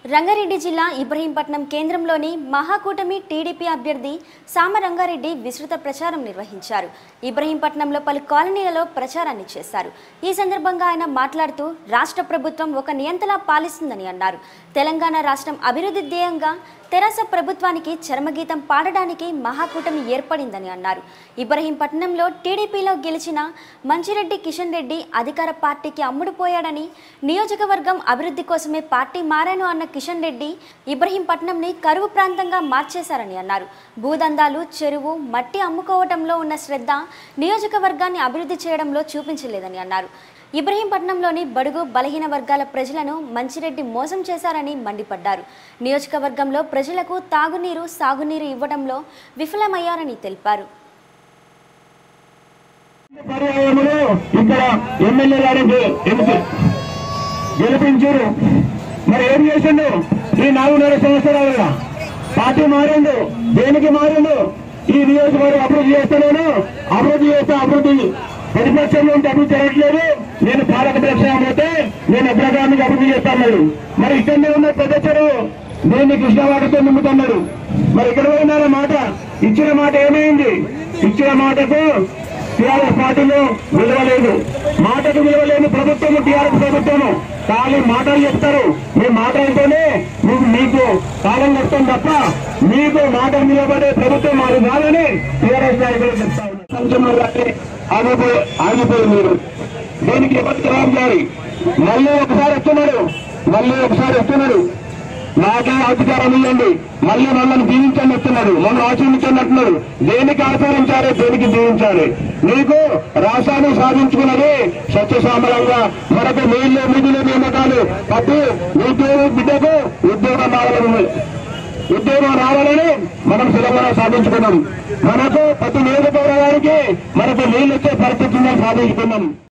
రంగారెడ్డి జిల్లా ఇబ్రహీంపట్నం కేంద్రంలోని మహాకూటమి టీడీపీ అభ్యర్థి సామరంగారెడ్డి విస్తృత ప్రచారం నిర్వహించారు ఇబ్రహీంపట్నంలో పలు కాలనీలలో ప్రచారాన్ని చేశారు ఈ సందర్భంగా ఆయన మాట్లాడుతూ రాష్ట్ర ప్రభుత్వం ఒక నియంతలా పాలిస్తుందని అన్నారు తెలంగాణ రాష్ట్రం అభివృద్ధి ధ్యేయంగా తెరాస ప్రభుత్వానికి చర్మగీతం పాడడానికి మహాకూటమి ఏర్పడిందని అన్నారు ఇబ్రహీంపట్నంలో టీడీపీలో గెలిచిన మంచిరెడ్డి కిషన్ రెడ్డి అధికార పార్టీకి అమ్ముడుపోయాడని నియోజకవర్గం అభివృద్ధి కోసమే పార్టీ మారాను అన్న కిషన్ రెడ్డి ఇబ్రహీంపట్నంని కరువు ప్రాంతంగా మార్చేశారని అన్నారు భూదందాలు చెరువు మట్టి అమ్ముకోవటంలో ఉన్న శ్రద్ధ నియోజకవర్గాన్ని అభివృద్ధి చేయడంలో చూపించలేదని అన్నారు ఇబ్రహీంపట్నంలోని బడుగు బలహీన వర్గాల ప్రజలను మంచిరెడ్డి మోసం చేశారని మండిపడ్డారు నియోజకవర్గంలో ప్రజలకు తాగునీరు సాగునీరు ఇవ్వడంలో విఫలమయ్యారని తెలిపారు పర్యాయములు ఇక్కడ ఎమ్మెల్యే గారికి ఎన్నిక గెలిపించారు మరి ఏం చేసిండు ఈ నాలుగున్నర సంవత్సరాలుగా పార్టీ మారిండు దేనికి మారిండు ఈ నియోజకవర్గం అభివృద్ధి చేస్తున్నాను అభివృద్ధి చేస్తే అభివృద్ధి ప్రతిపక్షంలో ఉంటే అభివృద్ధి జరగట్లేదు నేను పాలక పక్షం పోతే నేను అగ్రగామికి అభివృద్ధి చేస్తాను మరి ఇక్కడనే ఉన్న పెద్ద చెరువు దీన్ని కృష్ణవాటితో నింపుతున్నాడు మరి ఇక్కడ పోయిన మాట ఇచ్చిన మాట ఏమైంది ఇచ్చిన మాటకు టీఆర్ఎస్ పార్టీలో విలువ లేదు మాటకు విలువ లేని ప్రభుత్వము టీఆర్ఎస్ ప్రభుత్వము ఖాళీ మాటలు చెప్తారు మీ మాటలతోనే మీకు మీకు కాలం వస్తుంది తప్ప మీకు మాట నిలబడే ప్రభుత్వం మాది కాదని టీఆర్ఎస్ నాయకులు చెప్తా ఉన్నారు సంక్షేమం కానీ ఆగిపోయి ఆగిపోయి మీరు దీనికి ఎవరు జవాబుదారి మళ్ళీ ఒకసారి వస్తున్నాడు మళ్ళీ ఒకసారి వస్తున్నాడు నాకే అధికారం ఇవ్వండి మళ్ళీ మనల్ని దీవించండి వస్తున్నాడు మనం ఆచరించండి అంటున్నాడు దేనికి ఆచరించాలి దేనికి దీవించాలి నీకు రాష్ట్రాన్ని సాధించుకున్నది సత్యసామలంగా మనకు నీళ్లు నిధులు నియామకాలు పట్టు నీకు బిడ్డకు ఉద్యోగం రావాలని ఉద్యోగం రావాలని మనం తెలంగాణ సాధించుకున్నాం మనకు ప్రతి నియోజకవర్గానికి మనకు నీళ్ళు వచ్చే పరిస్థితి ఉందని సాధించుకున్నాం